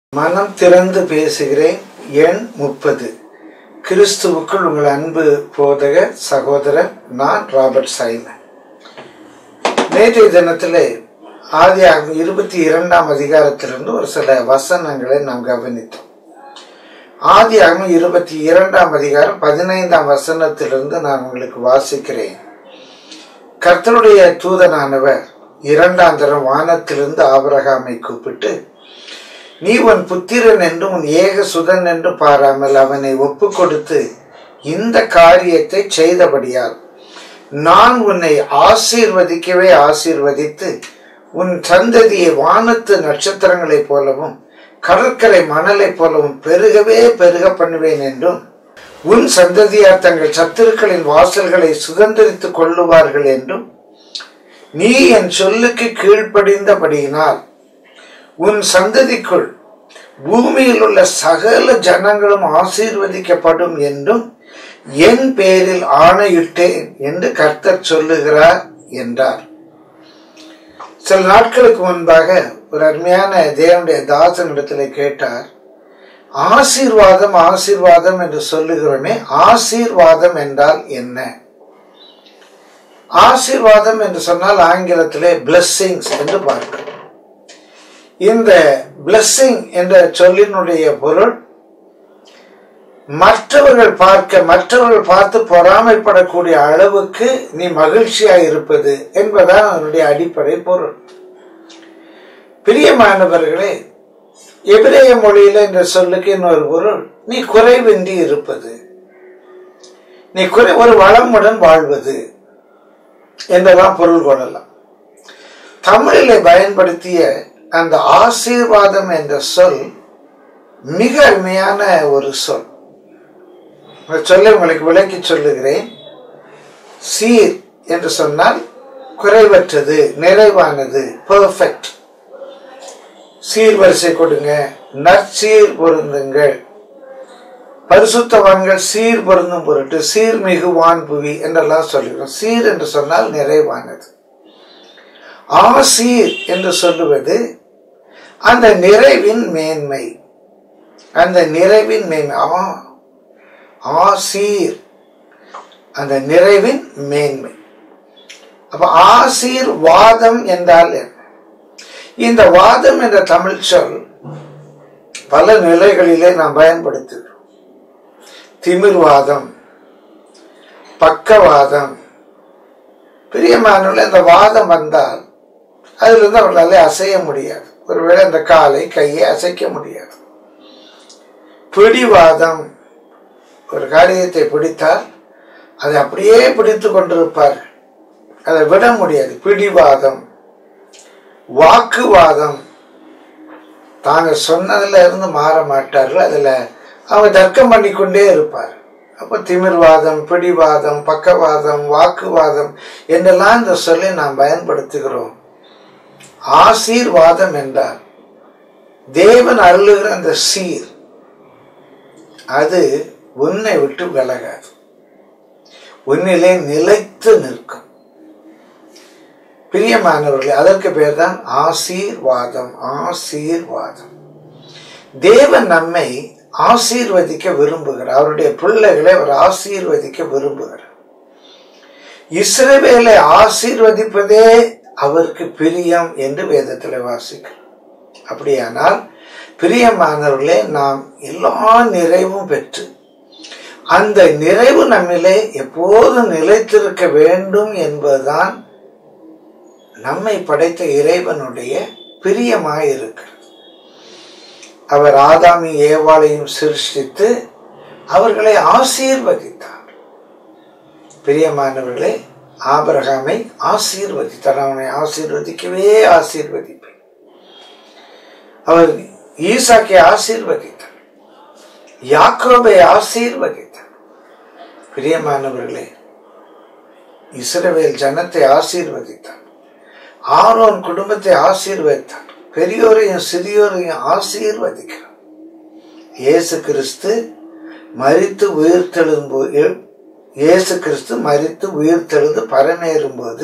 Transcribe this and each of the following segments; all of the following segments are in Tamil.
மனம் திறந்து பேசுகிறேன் எண் முப்பது கிறிஸ்துவுக்குள் உங்கள் அன்பு போதக சகோதரர் நான் ராபர்ட் சைமன் நேற்றைய தினத்திலே ஆதியாகும் இருபத்தி இரண்டாம் அதிகாரத்திலிருந்து ஒரு சில வசனங்களை நாம் கவனித்தோம் ஆதியாகும் இருபத்தி இரண்டாம் அதிகாரம் பதினைந்தாம் வசனத்திலிருந்து நான் உங்களுக்கு வாசிக்கிறேன் கர்த்தருடைய தூதனானவர் இரண்டாம் தரம் வானத்திலிருந்து ஆபரகாமை கூப்பிட்டு நீ உன் புத்திரன் என்றும் உன் ஏக சுதன் என்று பாராமல் அவனை ஒப்பு கொடுத்து இந்த காரியத்தை செய்தபடியால் நான் உன்னை ஆசீர்வதிக்கவே ஆசீர்வதித்து உன் சந்ததியை வானத்து நட்சத்திரங்களைப் போலவும் கடற்கரை மணலைப் போலவும் பெருகவே பெருக பண்ணுவேன் என்றும் உன் சந்ததியார் தங்கள் சத்துருக்களின் வாசல்களை சுதந்திரித்துக் கொள்ளுவார்கள் என்றும் நீ என் சொல்லுக்கு கீழ்ப்படிந்தபடியினால் உன் சந்ததிக்குள் பூமியில் உள்ள சகல ஜனங்களும் ஆசீர்வதிக்கப்படும் என்றும் என் பேரில் ஆணையிட்டேன் என்று கர்த்தர் சொல்லுகிறார் என்றார் சில நாட்களுக்கு முன்பாக ஒரு அருமையான தேவனுடைய தாசனிடத்தில் கேட்டார் ஆசீர்வாதம் ஆசீர்வாதம் என்று சொல்லுகிறோமே ஆசீர்வாதம் என்றால் என்ன ஆசீர்வாதம் என்று சொன்னால் ஆங்கிலத்திலே பிளஸ்ஸிங்ஸ் என்று பார்க்கிறோம் இந்த பிளஸ்ஸிங் என்ற சொல்லினுடைய பொருள் மற்றவர்கள் பார்க்க மற்றவர்கள் பார்த்து பொறாமைப்படக்கூடிய அளவுக்கு நீ மகிழ்ச்சியாய் இருப்பது என்பதுதான் அதனுடைய அடிப்படை பொருள் பிரியமானவர்களே எபிரேய மொழியில இந்த சொல்லுக்கு இன்னொரு பொருள் நீ குறைவின்றி இருப்பது நீ குறை ஒரு வளமுடன் வாழ்வது என்றெல்லாம் பொருள் கொள்ளலாம் தமிழிலே பயன்படுத்திய அந்த ஆசீர்வாதம் என்ற சொல் மிக அருமையான ஒரு சொல் சொல்ல உங்களுக்கு விளக்கி சொல்லுகிறேன் சீர் என்று சொன்னால் குறைவற்றது நிறைவானது பெர்ஃபெக்ட் சீர்வரிசை கொடுங்க நற்சீர் பொருந்துங்கள் பரிசுத்தவான்கள் சீர் பொருந்தும் பொருட்டு சீர் மிகுவான் புவி என்றெல்லாம் சொல்லுகிறோம் சீர் என்று சொன்னால் நிறைவானது ஆசீர் என்று சொல்லுவது அந்த நிறைவின் மேன்மை அந்த நிறைவின் மேன்மை ஆ ஆசீர் அந்த நிறைவின் மேன்மை அப்ப ஆசீர் வாதம் என்றால் என்ன இந்த வாதம் என்ற தமிழ் சொல் பல நிலைகளிலே நாம் பயன்படுத்துகிறோம் திமிர்வாதம் பக்கவாதம் பிரியமானவர்கள் இந்த வாதம் வந்தால் அதிலிருந்து அவர்களால் அசைய முடியாது ஒருவேளை அந்த காலை கையை அசைக்க முடியாது பிடிவாதம் ஒரு காரியத்தை பிடித்தால் அதை அப்படியே பிடித்து கொண்டிருப்பார் அதை விட முடியாது பிடிவாதம் வாக்குவாதம் தாங்க சொன்னதுல இருந்து மாற மாட்டார்கள் அதுல அவங்க தர்க்கம் பண்ணிக்கொண்டே இருப்பார் அப்போ திமிர்வாதம் பிடிவாதம் பக்கவாதம் வாக்குவாதம் என்றெல்லாம் இந்த சொல்லி நாம் பயன்படுத்துகிறோம் ஆசீர்வாதம் என்றால் தேவன் அருளுகிற அந்த சீர் அது உன்னை விட்டு விலகாது உன்னிலே நிலைத்து நிற்கும் பிரியமானவர்களே அதற்கு பேர் தான் ஆசீர்வாதம் ஆசீர்வாதம் தேவன் நம்மை ஆசீர்வதிக்க விரும்புகிறார் அவருடைய பிள்ளைகளை அவர் ஆசீர்வதிக்க விரும்புகிறார் இஸ்ரவேலை ஆசீர்வதிப்பதே அவருக்கு பிரியம் என்று வேதத்தில் வாசிக்கிறோம் அப்படியானால் பிரியமானவர்களே நாம் எல்லா நிறைவும் பெற்று அந்த நிறைவு நம்மிலே எப்போதும் நிலைத்திருக்க வேண்டும் என்பதுதான் நம்மை படைத்த இறைவனுடைய பிரியமாயிருக்கிறது அவர் ஆதாமி ஏவாளையும் சிருஷ்டித்து அவர்களை ஆசீர்வதித்தார் பிரியமானவர்களே ஆபரகாமை ஆசீர்வதித்தார் அவனை ஆசீர்வதிக்கவே ஆசீர்வதிப்பேன் அவர் ஈசாக்கை ஆசீர்வதித்தார் யாக்கோபை ஆசீர்வதித்தார் பிரியமானவர்களே இஸ்ரவேல் ஜனத்தை ஆசீர்வதித்தார் ஆரோன் குடும்பத்தை ஆசீர்வதித்தார் பெரியோரையும் சிறியோரையும் ஆசீர்வதிக்கிறார் இயேசு கிறிஸ்து மறித்து உயிர்த்தெழும் இயேசு கிறிஸ்து மறித்து உயிர்த்தெழுந்து பரமேறும் போது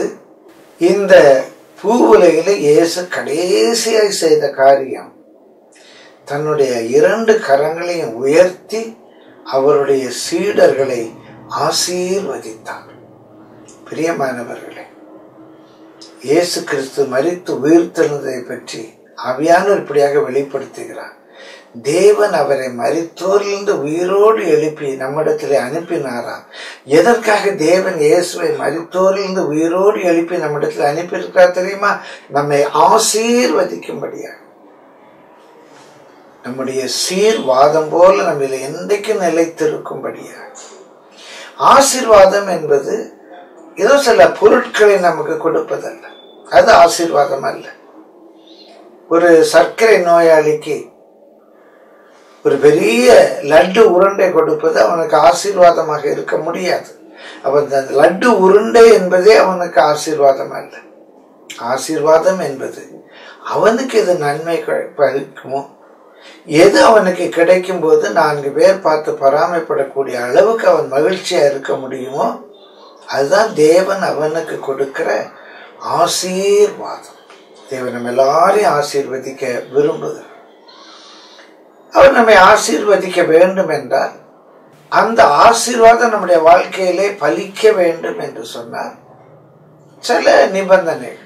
இந்த பூவுலகில இயேசு கடைசியாய் செய்த காரியம் தன்னுடைய இரண்டு கரங்களையும் உயர்த்தி அவருடைய சீடர்களை ஆசீர்வதித்தார் பிரியமானவர்களே இயேசு கிறிஸ்து மரித்து உயிர்த்தெழுந்ததை பற்றி அவியானவர் இப்படியாக வெளிப்படுத்துகிறார் தேவன் அவரை மரித்தோரிலிருந்து உயிரோடு எழுப்பி நம்மிடத்திலே அனுப்பினாராம் எதற்காக தேவன் இயேசுவை மரித்தோரிலிருந்து உயிரோடு எழுப்பி நம்மிடத்தில் அனுப்பியிருக்கிறார் தெரியுமா நம்மை ஆசீர்வதிக்கும்படியாக நம்முடைய சீர்வாதம் போல நம்மில் என்றைக்கும் நிலைத்திருக்கும்படியாக ஆசீர்வாதம் என்பது ஏதோ சில பொருட்களை நமக்கு கொடுப்பதல்ல அது ஆசீர்வாதம் அல்ல ஒரு சர்க்கரை நோயாளிக்கு ஒரு பெரிய லட்டு உருண்டை கொடுப்பது அவனுக்கு ஆசீர்வாதமாக இருக்க முடியாது அவன் அந்த லட்டு உருண்டை என்பதே அவனுக்கு ஆசீர்வாதம் அல்ல ஆசீர்வாதம் என்பது அவனுக்கு எது நன்மை பலிக்குமோ எது அவனுக்கு கிடைக்கும் போது நான்கு பேர் பார்த்து பராமைப்படக்கூடிய அளவுக்கு அவன் மகிழ்ச்சியா இருக்க முடியுமோ அதுதான் தேவன் அவனுக்கு கொடுக்கிற ஆசீர்வாதம் தேவன் நம்ம எல்லாரையும் ஆசீர்வதிக்க விரும்புகிறார் அவர் நம்மை ஆசீர்வதிக்க வேண்டும் என்றால் அந்த ஆசீர்வாதம் நம்முடைய வாழ்க்கையிலே பலிக்க வேண்டும் என்று சொன்னார் சில நிபந்தனைகள்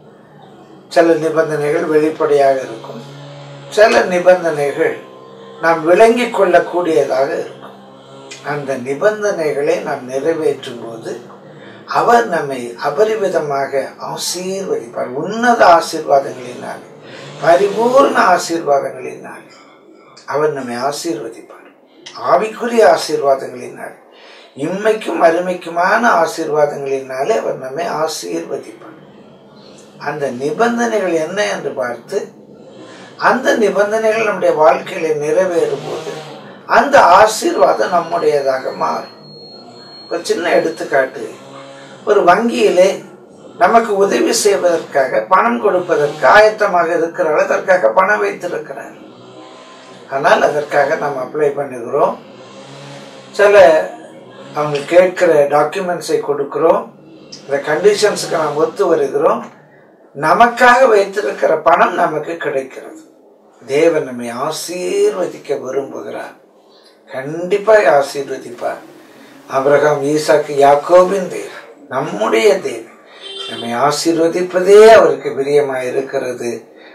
சில நிபந்தனைகள் வெளிப்படையாக இருக்கும் சில நிபந்தனைகள் நாம் விளங்கி கொள்ளக்கூடியதாக இருக்கும் அந்த நிபந்தனைகளை நாம் நிறைவேற்றும் போது அவர் நம்மை அபரிவிதமாக ஆசீர்வதிப்பார் உன்னத ஆசீர்வாதங்களினாலே பரிபூர்ண ஆசீர்வாதங்களினாலே அவர் நம்மை ஆசீர்வதிப்பார் ஆவிக்குரிய ஆசீர்வாதங்களினால் இம்மைக்கும் அருமைக்குமான ஆசீர்வாதங்களினாலே அவர் நம்மை ஆசீர்வதிப்பார் அந்த நிபந்தனைகள் என்ன என்று பார்த்து அந்த நிபந்தனைகள் நம்முடைய வாழ்க்கையில நிறைவேறும் போது அந்த ஆசீர்வாதம் நம்முடையதாக மாறும் ஒரு சின்ன எடுத்துக்காட்டு ஒரு வங்கியிலே நமக்கு உதவி செய்வதற்காக பணம் கொடுப்பதற்கு ஆயத்தமாக இருக்கிறார் அதற்காக பணம் வைத்திருக்கிறார் ஆனால் அதற்காக நாம் அப்ளை பண்ணுகிறோம் சில அவங்க கேட்கிற டாக்குமெண்ட்ஸை கொடுக்கிறோம் இந்த கண்டிஷன்ஸுக்கு நாம் ஒத்து வருகிறோம் நமக்காக வைத்திருக்கிற பணம் நமக்கு கிடைக்கிறது தேவன் நம்மை ஆசீர்வதிக்க விரும்புகிறார் கண்டிப்பாக ஆசீர்வதிப்பார் அபிரகாம் ஈசாக்கு யாக்கோபின் தேவன் நம்முடைய தேவன் நம்மை ஆசீர்வதிப்பதே அவருக்கு பிரியமாக இருக்கிறது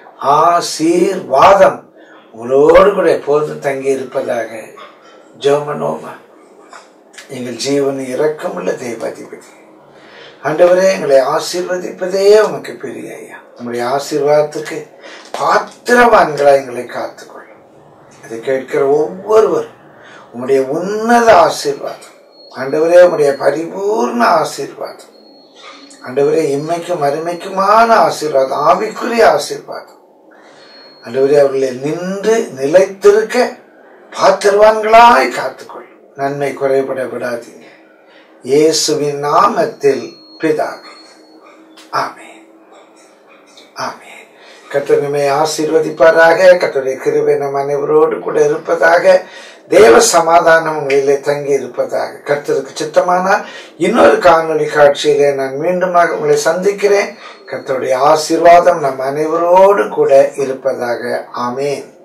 ஆசீர்வாதம் உங்களோடு கூட எப்போது தங்கி இருப்பதாக ஜோமனோமா எங்கள் ஜீவன் இறக்கமுள்ள தேவாதிபதி ஆண்டவரே எங்களை ஆசீர்வதிப்பதே உமக்கு பெரிய ஐயா உங்களுடைய ஆசீர்வாதத்துக்கு பாத்திரவான்களா எங்களை காத்துக்கொள்ளும் இதை கேட்கிற ஒவ்வொருவரும் உங்களுடைய உன்னத ஆசீர்வாதம் ஆண்டவரே உங்களுடைய பரிபூர்ண ஆசீர்வாதம் ஆண்டவரே இம்மைக்கும் அருமைக்குமான ஆசீர்வாதம் ஆவிக்குரிய ஆசீர்வாதம் ஆண்டவரே அவர்களை நின்று நிலைத்திருக்க பாத்திரவான்களாய் காத்துக்கொள்ளும் நன்மை குறைபட விடாதீங்க இயேசுவின் நாமத்தில் பிதாவே ஆமே ஆமே கத்தனமே ஆசீர்வதிப்பாராக கத்தருடைய கிருபை நம் அனைவரோடு கூட இருப்பதாக தேவ சமாதானம் உங்களிலே தங்கி இருப்பதாக கர்த்தருக்கு சித்தமானால் இன்னொரு காணொலி காட்சியிலே நான் மீண்டுமாக உங்களை சந்திக்கிறேன் கர்த்தருடைய ஆசீர்வாதம் நம் அனைவரோடு கூட இருப்பதாக ஆமேன்